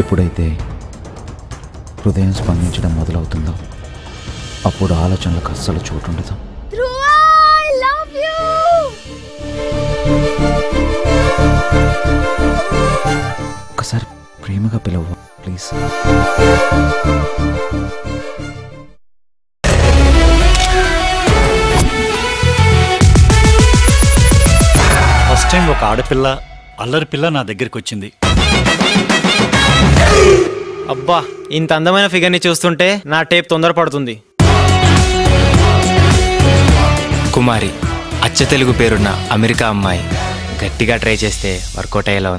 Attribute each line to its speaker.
Speaker 1: ఎప్పుడైతే హృదయం స్పందించడం మొదలవుతుందో అప్పుడు ఆలోచనలకు అస్సలు చోటు ఉండదు
Speaker 2: ధ్రువ ఐ లవ్ యూ
Speaker 1: ఒకసారి ప్రేమగా పిలవు ప్లీజ్
Speaker 3: ఫస్ట్ టైం ఒక ఆడపిల్ల అల్లరి పిల్ల నా దగ్గరికి వచ్చింది
Speaker 4: అబ్బా ఇంత అందమైన ఫిగర్ని చూస్తుంటే నా టేప్ తొందరపడుతుంది
Speaker 5: కుమారి అచ్చ తెలుగు పేరున్న అమెరికా అమ్మాయి గట్టిగా ట్రై చేస్తే వర్కౌట్ అయ్యేలా ఉంది